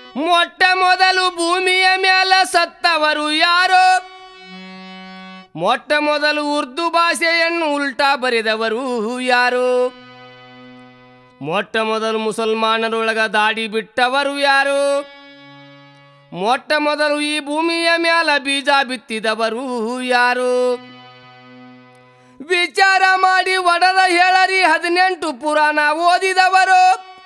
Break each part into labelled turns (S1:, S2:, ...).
S1: ಮೊಟ್ಟ ಮೊದಲು ಭೂಮಿಯ ಮ್ಯಾಲ ಸತ್ತವರು ಯಾರೋ ಮೊಟ್ಟ ಮೊದಲು ಉರ್ದು ಭಾಷೆಯನ್ನು ಉಲ್ಟಾ ಬರೆದವರು ಯಾರು ಮೊಟ್ಟ ಮೊದಲು ಮುಸಲ್ಮಾನರೊಳಗ ದಾಡಿ ಬಿಟ್ಟವರು ಯಾರು ಮೊಟ್ಟ ಮೊದಲು ಈ ಭೂಮಿಯ ಮ್ಯಾಲ ಬೀಜ ಬಿತ್ತಿದವರು ಯಾರು ವಿಚಾರ ಮಾಡಿ ಒಡದ ಹೇಳರಿ ಹದಿನೆಂಟು ಪುರಾಣ ಓದಿದವರು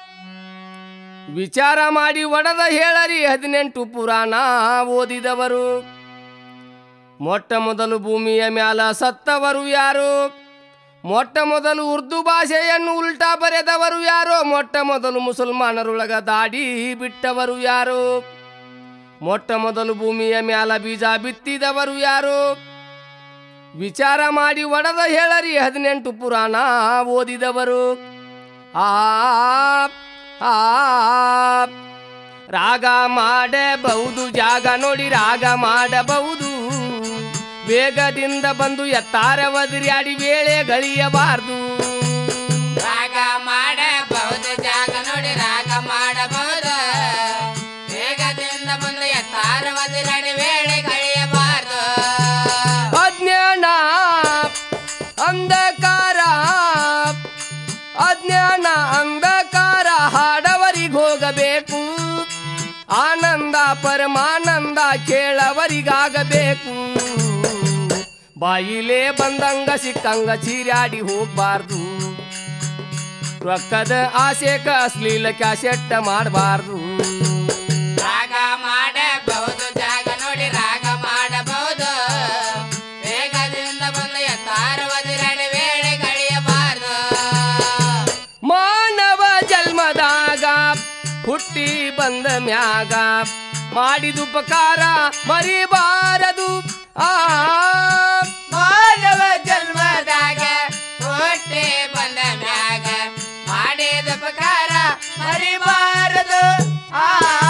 S1: ವಿಚಾರ ಮಾಡಿ ಒಡದ ಹೇಳರಿ ಹದಿನೆಂಟು ಪುರಾಣ ಓದಿದವರು ಮೊಟ್ಟ ಮೊದಲು ಭೂಮಿಯ ಮ್ಯಾಲ ಸತ್ತವರು ಯಾರು ಮೊಟ್ಟ ಮೊದಲು ಉರ್ದು ಭಾಷೆಯನ್ನು ಉಲ್ಟಾ ಬರೆದವರು ಯಾರೋ ಮೊಟ್ಟ ಮೊದಲು ಮುಸಲ್ಮಾನರೊಳಗ ದಾಡಿ ಬಿಟ್ಟವರು ಯಾರು ಮೊಟ್ಟ ಮೊದಲು ಭೂಮಿಯ ಮ್ಯಾಲ ಬೀಜ ಬಿತ್ತಿದವರು ಯಾರು ವಿಚಾರ ಮಾಡಿ ಒಡದ ಹೇಳರಿ ಹದಿನೆಂಟು ಪುರಾಣ ಓದಿದವರು ಆ ಆ ರಾಗ ಮಾಡಬಹುದು ಜಾಗ ನೋಡಿ ರಾಗ ಮಾಡಬಹುದು ವೇಗದಿಂದ ಬಂದು ಎತ್ತಾರ ಒದರ್ಯಾಡಿ ವೇಳೆ ಗಳಿಯಬಾರ್ದು
S2: ರಾಗ ಮಾಡಬಹುದು ಜಾಗ ನೋಡಿ ರಾಗ ಮಾಡಬಹುದು ವೇಗದಿಂದ ಬಂದು ಎತ್ತಾರ ಒದಿರಡಿ ವೇಳೆ ಕಳೆಯಬಾರದು
S1: ಅಜ್ಞಾನ ಅಂಧಕಾರ ಅಜ್ಞಾನ ಅಂಧಕಾರ ಹಾಡವರಿಗೆ ಹೋಗಬೇಕು ಆನಂದ ಪರಮಾನಂದ ಕೇಳವರಿಗಾಗಬೇಕು ಬಾಯಿಲೇ ಬಂದಂಗ ಸಿಕ್ಕಂಗ ಚೀರ್ಯಾಡಿ ಹೋಗ್ಬಾರ್ದು ರೊಕ್ಕದ ಆಸೆಕ ಅಶ್ಲೀಲ ಕ್ಯಾಸೆಟ್ಟ ಮಾಡಬಾರ್ದು
S2: ರಾಗ ಮಾಡಬಹುದು ಜಾಗ ನೋಡಿ ರಾಗ ಮಾಡಬಹುದು ವೇಗದಿಂದ ಬಂದು ಎತ್ತಾರ ಒದಿರಡಿ ವೇಳೆ ಕಳೆಯಬಾರದು
S1: ಮಾನವ ಜನ್ಮದಾಗ ಹುಟ್ಟಿ ಬಂದ ಮ್ಯಾಗ ಮಾಡಿದ ಉಪಕಾರ ಮರಿಬಾರದು ಆ
S2: ಮಾನವ ಜನ್ಮದಾಗ ಹುಟ್ಟಿ ಬಂದ ಮ್ಯಾಗ ಮಾಡಿದ ಉಪಕಾರ ಮರಿಬಾರದು ಆ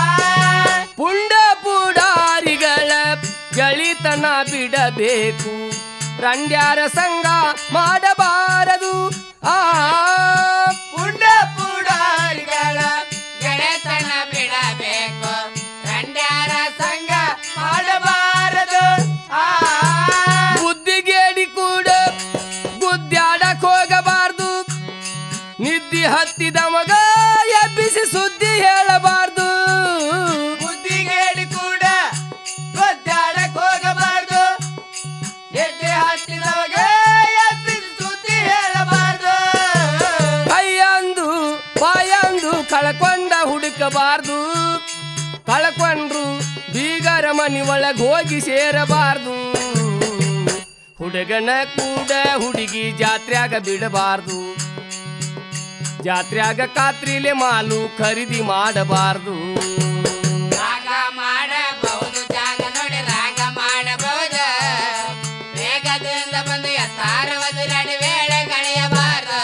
S1: ಪುಂಡ ಪುಡಾರಿಗಳ ಗಳಿತನ ಬಿಡಬೇಕು ರಂಡ್ಯಾರ ಸಂಘ ಮಾಡಬಾರದು ಆ
S2: ಪುಂಡ ಪುಡಾರಿಗಳ ಗೆಳೆತನ ಬಿಡಬೇಕು ರಂಡ್ಯಾರ ಸಂಘ ಮಾಡಬಾರದು ಆ
S1: ಬುದ್ಧಿಗೇಡಿ ಕೂಡ ಗುದ್ದಾಡಕ್ ಹೋಗಬಾರ್ದು ನಿದ್ದಿ ಹತ್ತಿದ ಮಗ ಎಬ್ಬಿಸಿ ಸುದ್ದಿ ಹೇಳಬಾರ್ದು
S2: ಬುದ್ಧಿಗೇಡಿ ಕೂಡ ಗೊದ್ದಾಡಕ್ ಹೋಗಬಾರ್ದು ಹೆಜ್ಜೆ ಹತ್ತಿದವಾಗ ಎಬ್ಬಿಸಿ ಸುದ್ದಿ ಹೇಳಬಾರ್ದು
S1: ಕೈಯಂದು ಬಾಯಂದು ಕಳ್ಕೊಂಡ ಹುಡುಕಬಾರ್ದು ಕಳ್ಕೊಂಡ್ರು ಬೀಗರ ಮನಿ ಒಳಗ್ ಹೋಗಿ ಸೇರಬಾರ್ದು ಹುಡುಗನ ಕೂಡ ಹುಡುಗಿ ಜಾತ್ರ್ಯಾಗ ಬಿಡಬಾರ್ದು ಜಾತ್ರ್ಯಾಗ ಕಾತ್ರಿಲೆ ಮಾಲು ಖರೀದಿ ಮಾಡಬಾರ್ದು
S2: ರಾಗ ಮಾಡಬಹುದು ಜಾಗ ನೋಡಿ ರಾಗ ಮಾಡಬಹುದು ವೇಗದಿಂದ ಬಂದು ಎತ್ತಾರ ಒದಿರಡಿ ವೇಳೆ ಕಳೆಯಬಾರದು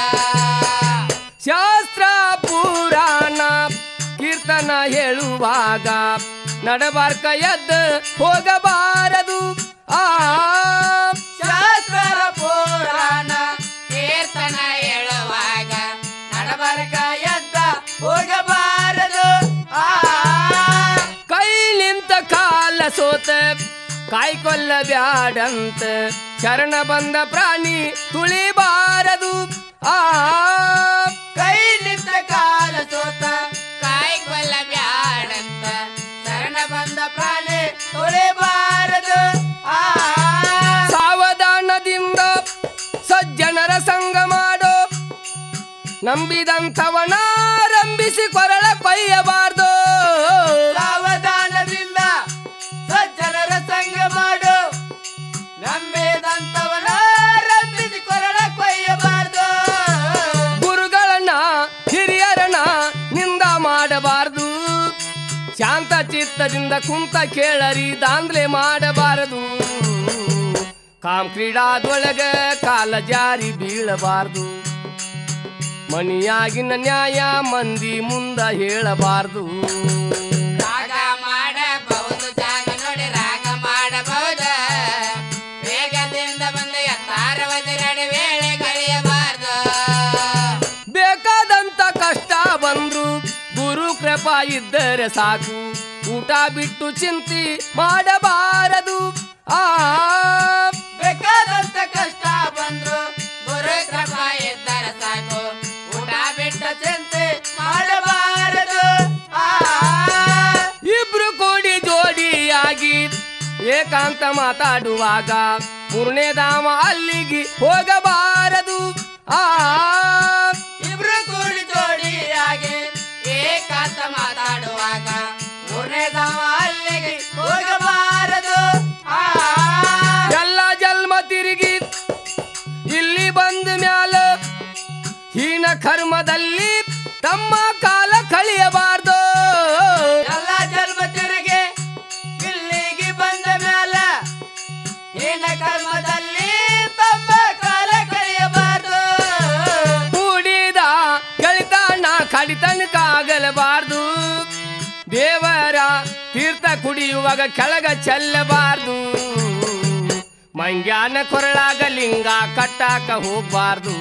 S1: ಶಾಸ್ತ್ರ ಪುರಾಣ ಕೀರ್ತನ ಹೇಳುವಾಗ ನಡಬಾರ್ಕ ಎದ್ದ ಹೋಗಬಾರದು ಆ
S2: ಶಾಸ್ತ್ರ ಪುರಾಣ ಕೀರ್ತನ ಹೇಳುವಾಗ ನಡಬರ್ಕ ಎದ್ದ ಹೋಗಬಾರದು ಆ
S1: ಕೈ ನಿಂತ ಕಾಲ ಸೋತ ಕಾಯ್ಕೊಲ್ಲ ಬ್ಯಾಡಂತ ಶರಣ ಬಂದ ಪ್ರಾಣಿ ತುಳಿಬಾರದು ಆ
S2: ಕೈ ನಿಂತ ಕಾಲ ಸೋತ ಕಾಯಿ ಕೊಲ್ಲ ಬ್ಯಾಡಂತ ಶರಣ ಬಂದ ಪ್ರಾಣಿ ತೊಳೆಬಾರದು ಆ
S1: ಸಾವಧಾನದಿಂದ ಸಜ್ಜನರ ಸಂಗ ಮಾಡೋ ನಂಬಿದಂಥವನ ರಂಬಿಸಿ ಕೊರಳ ಕೊಯ್ಯಬಾರ್ದು
S2: ಸಾವಧಾನದಿಂದ ಸಜ್ಜನರ ಸಂಗ ಮಾಡು ನಂಬೇದಂತವನ ರಂಬಿಸಿ ಕೊರಳ ಕೊಯ್ಯಬಾರದು
S1: ಗುರುಗಳನ್ನ ಹಿರಿಯರನ್ನ ನಿಂದ ಮಾಡಬಾರದು ಶಾಂತ ಚಿತ್ತದಿಂದ ಕುಂತ ಕೇಳರಿ ದಾಂದ್ಲೆ ಮಾಡಬಾರದು ಕಾಮ್ ಕ್ರೀಡಾದೊಳಗ ಕಾಲ ಜಾರಿ ಬೀಳಬಾರ್ದು ಮನಿಯಾಗಿನ ನ್ಯಾಯ ಮಂದಿ ಮುಂದ ಹೇಳಬಾರ್ದು
S2: ರಾಗ ಮಾಡಬಹುದು ಜಾಗ ನೋಡಿ ರಾಗ ಮಾಡಬಹುದು ವೇಗದಿಂದ ಬಂದು ಎತ್ತಾರ ಒದಿರಡಿ ವೇಳೆ ಕಳೆಯಬಾರದು
S1: ಬೇಕಾದಂತ ಕಷ್ಟ ಬಂದ್ರು ಗುರು ಕೃಪಾ ಇದ್ದರೆ ಸಾಕು ಊಟ ಬಿಟ್ಟು ಚಿಂತಿ ಮಾಡಬಾರದು ಆ
S2: ಬೇಕಾದಂತ ಕಷ್ಟ ಬಂದ್ರು ಗುರು ಕೃಪಾ ಇದ್ದರೆ ಸಾಕು ಊಟ ಬಿಟ್ಟ ಚಿಂತೆ ಮಾಡಬಾರದು ಆ
S1: ಇಬ್ರು ಕೂಡಿ ಜೋಡಿಯಾಗಿ ಏಕಾಂತ ಮಾತಾಡುವಾಗ ಮೂರನೇ ಧಾಮ ಅಲ್ಲಿಗೆ ಹೋಗಬಾರದು ಆ
S2: ಇಬ್ರು ಕೂಡಿ ಜೋಡಿಯಾಗಿ ಏಕಾಂತ ಮಾತಾಡುವಾಗ ಮೂರನೇ ಧಾಮ ಅಲ್ಲಿಗೆ ಹೋಗಬಾರದು ಆ
S1: ಎಲ್ಲ ಜನ್ಮ ತಿರುಗಿ ಇಲ್ಲಿ ಬಂದ ಮ್ಯಾಲ ಹೀನ ಕರ್ಮದಲ್ಲಿ ತಮ್ಮ ಕಾಲ ಕಳೆಯಬಾರ್ದು
S2: ಎಲ್ಲ ಜನ್ಮ ತಿರುಗಿ ಇಲ್ಲಿಗೆ ಬಂದ ಮ್ಯಾಲ ಹೀನ ಕರ್ಮದಲ್ಲಿ ತಮ್ಮ ಕಾಲ ಕಳೆಯಬಾರದು
S1: ಕೂಡಿದ ಗಳಿತನ ಕಡಿತನಕ್ಕಾಗಲಬಾರ್ದು ದೇವರ ತೀರ್ಥ ಕುಡಿಯುವಾಗ ಕೆಳಗ ಚೆಲ್ಲಬಾರ್ದು ಮಂಗ್ಯಾನ ಕೊರಳಾಗ ಲಿಂಗ ಕಟ್ಟಾಕ ಹೋಗ್ಬಾರ್ದು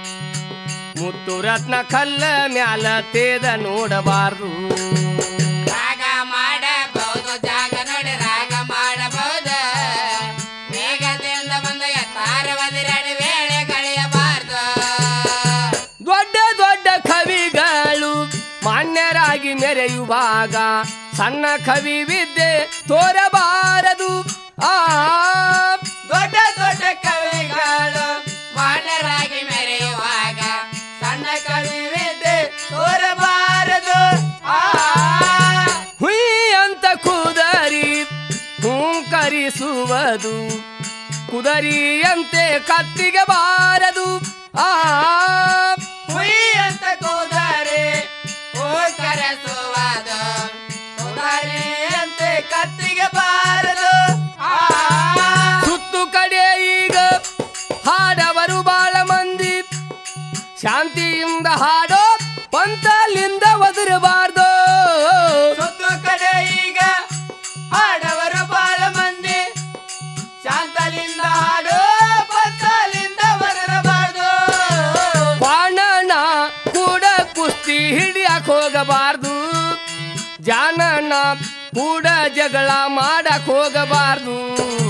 S1: ಮುತ್ತು ರತ್ನ ಕಲ್ಲ ಮ್ಯಾಲ ತೇದ ನೋಡಬಾರ್ದು
S2: ರಾಗ ಮಾಡಬಹುದು ಜಾಗ ನೋಡಿ ರಾಗ ಮಾಡಬಹುದು ವೇಗದಿಂದ ಬಂದು ಎತ್ತಾರ ಒದಿರಡಿ ವೇಳೆ ಕಳೆಯಬಾರದು
S1: ದೊಡ್ಡ ದೊಡ್ಡ ಕವಿಗಳು ಮಾನ್ಯರಾಗಿ ಮೆರೆಯುವಾಗ ಸಣ್ಣ ಕವಿ ವಿದ್ಯೆ ತೋರಬಾರದು ಆ
S2: ದೊಡ್ಡ ದೊಡ್ಡ ಕವಿಗಳು ಮಾನ್ಯರಾಗಿ ಮೆರೆಯುವಾಗ ಸಣ್ಣ ಕವಿ ವಿದ್ಯೆ ತೋರಬಾರದು ಆ
S1: ಹುಯ್ ಅಂತ ಕುದರಿ ಹೂಂಕರಿಸುವುದು ಕುದರಿಯಂತೆ ಕತ್ತಿಗೆ ಬಾರದು ಆ
S2: ಹುಯಿ ಅಂತ ಕೂದರೆ ಹೂ ಕರೆಸುವುದು ಕುದರೆಯಂತೆ ಕತ್ತಿಗೆ ಬಾರದು ಆ
S1: ಸುತ್ತು ಕಡೆ ಈಗ ಹಾಡವರು ಬಾಳ ಮಂದಿ ಶಾಂತಿಯಿಂದ ಹಾಡೋ ಪಂತಲಿಂದ ಒದರಬಾರ್ದು
S2: ಸುತ್ತು ಕಡೆ ಈಗ ಹಾಡವರು ಬಾಳ ಮಂದಿ ಶಾಂತಲಿಂದ ಹಾಡು ಬತ್ತಲಿಂದ ಬರಬಾರ್ದು
S1: ಬಾಣನ ಕೂಡ ಕುಸ್ತಿ ಹಿಡಿಯಕ್ ಹೋಗಬಾರ್ದು ಜಾನನ ಕೂಡ ಜಗಳ ಮಾಡಕ್ ಹೋಗಬಾರ್ದು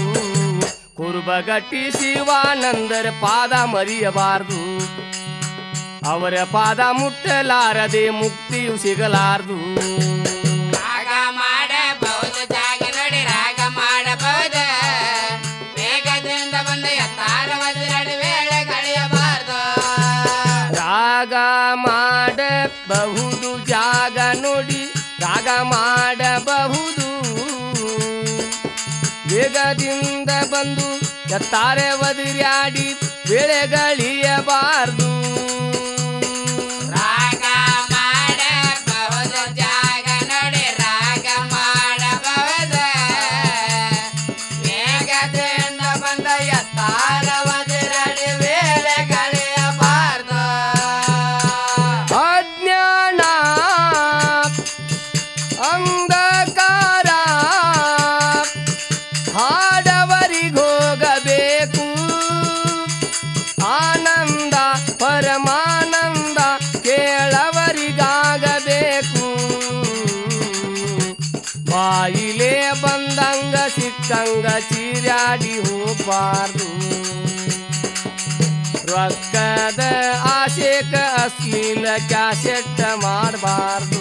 S1: ಕುರುಬಗಟ್ಟಿ ಶಿವಾನಂದರ ಪಾದ ಮರಿಯಬಾರ್ದು ಅವರ ಪಾದ ಮುಟ್ಟಲಾರದೆ ಮುಕ್ತಿಯು ಸಿಗಲಾರದು
S2: ರಾಗ ಮಾಡಬಹುದು ಜಾಗ ನೋಡಿ ರಾಗ ಮಾಡಬಹುದು ವೇಗದಿಂದ ಬಂದು ಎತ್ತಾರ ಒದಿರಡಿ ವೇಳೆ ಕಳೆಯಬಾರದು
S1: ರಾಗ ಮಾಡಬಹುದು ಜಾಗ ನೋಡಿ ರಾಗ ಮಾಡಬಹುದು ವೇಗದಿಂದ ಬಂದು ಎತ್ತಾರೆ ಒದಿರ್ಯಾಡಿ ಬೆಳೆಗಳಿಯಬಾರ್ದು
S2: ರಾಗ ಮಾಡಬಹುದು ಜಾಗ ನೋಡಿ ರಾಗ ಮಾಡಬಹುದು ವೇಗದಿಂದ ಬಂದ ಎತ್ತಾರ ಒದಿರಡಿ ವೇಳೆ ಕಳೆಯಬಾರದು
S1: ಅಜ್ಞಾನ ಅಂಧಕಾರ ಹಾಡವರಿಗೋಗಬೇಕು ಆನಂದ ಪರಮಾನಂದ ಕೇಳವರಿಗಾಗಬೇಕು ಬಾಯಿಲೆ ಬಂದಂಗ ಸಿಕ್ಕಂಗ ಚೀರಾಡಿ ಹೋಗ್ಬಾರ್ದು ರೊಕ್ಕದ ಆಶೆಕ ಅಶ್ಲೀಲ ಕ್ಯಾಸೆಟ್ ಮಾಡಬಾರ್ದು